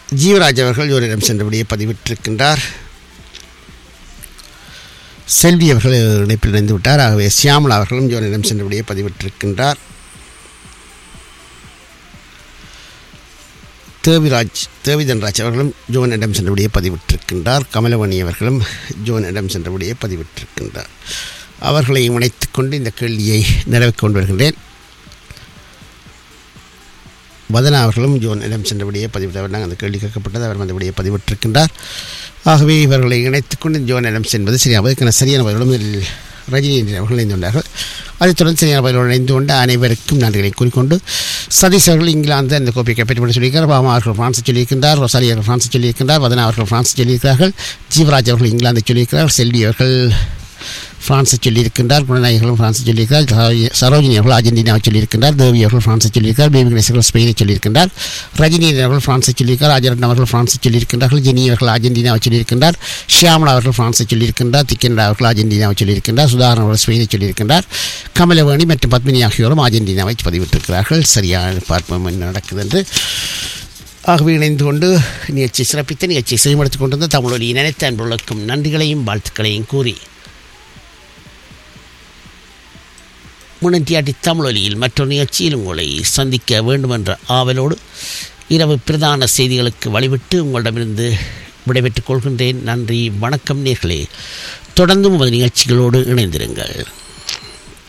ஜீவராஜ் அவர்கள் ஓரிடம் சென்றபடியே பதிவிட்டிருக்கின்றார் செல்வி அவர்கள் இணைப்பில் இணைந்து விட்டார் ஆகவே சியாமலா அவர்களும் ஜோனிடம் சென்றபடியே பதிவிட்டிருக்கின்றார் தேவிராஜ் தேவிதன்ராஜ் அவர்களும் ஜோனிடம் சென்றபடியே பதிவிட்டிருக்கின்றார் கமலவணி அவர்களும் ஜோனிடம் சென்றபடியே பதிவிட்டிருக்கின்றார் அவர்களை இணைத்துக் கொண்டு இந்த கேள்வியை நிறைவு கொண்டு வருகின்றேன் வதனா அவர்களும் ஜோனிடம் சென்றபடியே பதிவிட்டவர் நாங்கள் அந்த கேள்வி கேட்கப்பட்டது அவர் வந்தபடியே பதிவிட்டிருக்கின்றார் ஆகவே இவர்களை இணைத்துக் கொண்டு ஜோனிடம் சென்பது சரியாக அதற்கான சரியான பதிலும் இதில் ரஜினி அவர்கள் இணைந்துள்ளார்கள் அதைத் தொடர்ந்து சரியான பதிலோடு இணைந்து கொண்ட அனைவருக்கும் நன்றிகளை கூறிக்கொண்டு சதீஷ் அவர்கள் இங்கிலாந்து அந்த கோப்பையை கைப்பற்றி சொல்லியிருக்கிறார் பாமா அவர்கள் பிரான்ஸை சொல்லியிருக்கின்றார் ரொசாரி அவர்கள் பிரான்ஸை சொல்லியிருக்கின்றார் வதனா அவர்கள் பிரான்ஸை சொல்லியிருக்கிறார்கள் ஜீவராஜ் அவர்கள் இங்கிலாந்தை சொல்லியிருக்கிறார் செல்வி அவர்கள் பிரான்ஸை சொல்லியிருக்கின்றார் குணநாயகர்களும் பிரான்ஸை சொல்லியிருக்கிறார் சரோஜி- சரோஜினி அவர்கள் அர்ஜென்டினாவை சொல்லியிருக்கின்றார் தேவி அவர்கள் பிரான்ஸை சொல்லியிருக்கிறார் பேபி கணேசன் அவர்கள் ஸ்பெயினை சொல்லியிருக்கின்றார் ரஜினி அவர்கள் பிரான்ஸை சொல்லியிருக்கிறார் ராஜரட்னம் அவர்கள் பிரான்ஸை சொல்லியிருக்கின்றார்கள் ஜெனி அவர்கள் அர்ஜென்டினாவை சொல்லியிருக்கின்றார் ஷியாமலா அவர்கள் பிரான்ஸை சொல்லியிருக்கின்றார் திக்கெண்டா அவர்கள் அர்ஜென்டினாவை சொல்லியிருக்கின்றார் சுதாகரன் அவர்கள் ஸ்பெயினை சொல்லியிருக்கின்றார் கமலவேணி மற்றும் பத்மினி ஆகியோரும் அர்ஜென்டினாவை பதிவிட்டிருக்கிறார்கள் சரியான பார்ப்போம் என்ன நடக்குது என்று ஆகவே இணைந்து கொண்டு நிகழ்ச்சி சிறப்பித்த நிகழ்ச்சியை செய்யப்படுத்திக் கொண்டிருந்த தமிழொலி நினைத்த அன்புகளுக்கும் நன்றிகளையும் வாழ்த்துக்களையும் கூறி முன்னட்டியாட்டி தமிழொலியில் மற்றொரு நிகழ்ச்சியில் உங்களை சந்திக்க வேண்டுமென்ற ஆவலோடு இரவு பிரதான செய்திகளுக்கு வழிவிட்டு உங்களிடமிருந்து விடைபெற்றுக் கொள்கின்றேன் நன்றி வணக்கம் நேர்களே தொடர்ந்தும் உமது நிகழ்ச்சிகளோடு இணைந்திருங்கள்